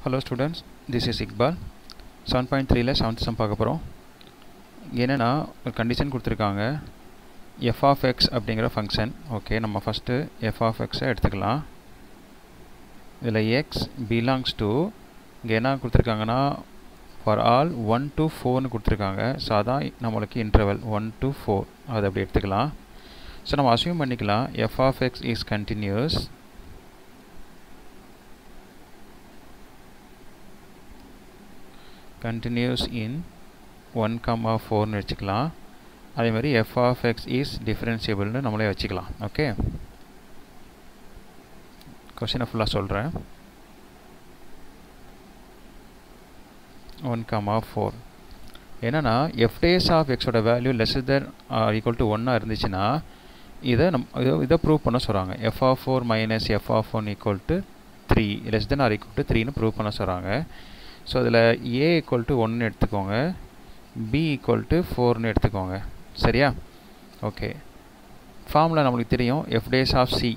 hello students this is Iqbal seven point த்ரீல seventh sum பார்க்க போகிறோம் என்னென்னா ஒரு கண்டிஷன் கொடுத்துருக்காங்க எஃப் ஆஃப் எக்ஸ் அப்படிங்கிற ஃபங்க்ஷன் ஓகே நம்ம ஃபஸ்ட்டு எஃப் ஆஃப் எக்ஸை எடுத்துக்கலாம் இதில் எக்ஸ் பிலாங்ஸ் டு இங்கே என்ன கொடுத்துருக்காங்கன்னா ஃபார் ஆல் ஒன் டு ஃபோர்னு கொடுத்துருக்காங்க ஸோ அதான் நம்மளுக்கு இன்டர்வல் ஒன் டு ஃபோர் அதை அப்படி எடுத்துக்கலாம் ஸோ நம்ம அசியூம் பண்ணிக்கலாம் F of X is continuous continues in 1 comma 4னு வச்சுக்கலாம் அதே மாதிரி f of x is differentiableனு நம்மளே வச்சுக்கலாம் ஓகே கொஷினை ஃபுல்லாக சொல்கிறேன் ஒன் கமா ஃபோர் என்னென்னா எஃப் டேஸ் ஆஃப் எக்ஸோட value less than equal to ஒன்னாக இருந்துச்சுன்னா இதை நம் இதை இதை ப்ரூவ் பண்ண சொல்கிறாங்க F of four minus F of one equal to three less than or equal to த்ரீன்னு ப்ரூவ் பண்ண சொல்கிறாங்க ஸோ அதில் ஏ ஈக்குவல் டு ஒன்று எடுத்துக்கோங்க பி ஈக்குவல் டு ஃபோர்னு எடுத்துக்கோங்க சரியா ஓகே ஃபார்முலா நம்மளுக்கு தெரியும் எஃப் டேஸ் ஆஃப் சி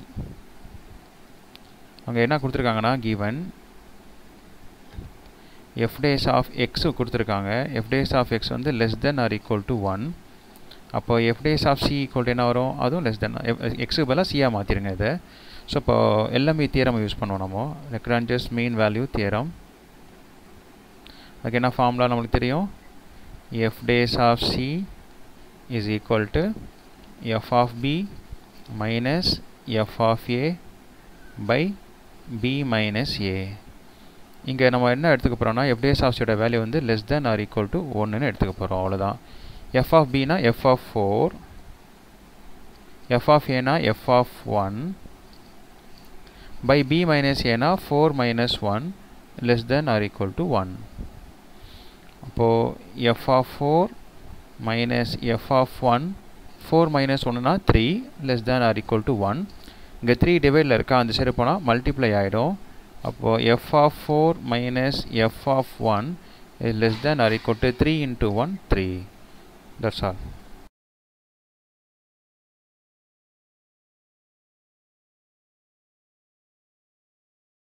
அங்கே என்ன கொடுத்துருக்காங்கன்னா given F dash of X கொடுத்துருக்காங்க எஃப் டேஸ் ஆஃப் எக்ஸ் வந்து less than or equal to one அப்போ F dash of C equal to என்ன வரும் அதுவும் லெஸ் தென் எக்ஸுக்கு பதிலாக சியாக மாற்றிருங்க இதை ஸோ இப்போ எல்லாமே தியரம் யூஸ் பண்ணுவோம் நம்ம ரெக்ரான்ஜஸ் மீன் வேல்யூ தியரம் அதுக்கு என்ன ஃபார்முலா நம்மளுக்கு தெரியும் F dash of C is equal to F of B minus F of A by B minus A இங்கே நம்ம என்ன எடுத்துக்க போகிறோம்னா எஃப் டேஸ் ஆஃப் சியோட வேல்யூ வந்து less than or equal to ஒன்றுன்னு எடுத்துக்க போகிறோம் அவ்வளோதான் எஃப் ஆஃப் பினா F of four F of ஏனா F of one by B minus ஏனா four minus one less than or equal to one அப்போது F of four minus F of one four minus ஒன்றுனா three less than or equal to one இங்கே three டிவைடில் இருக்கா அந்த side போனால் multiply ஆகிடும் அப்போது F of four minus F of one is less than or equal to three into one three that's all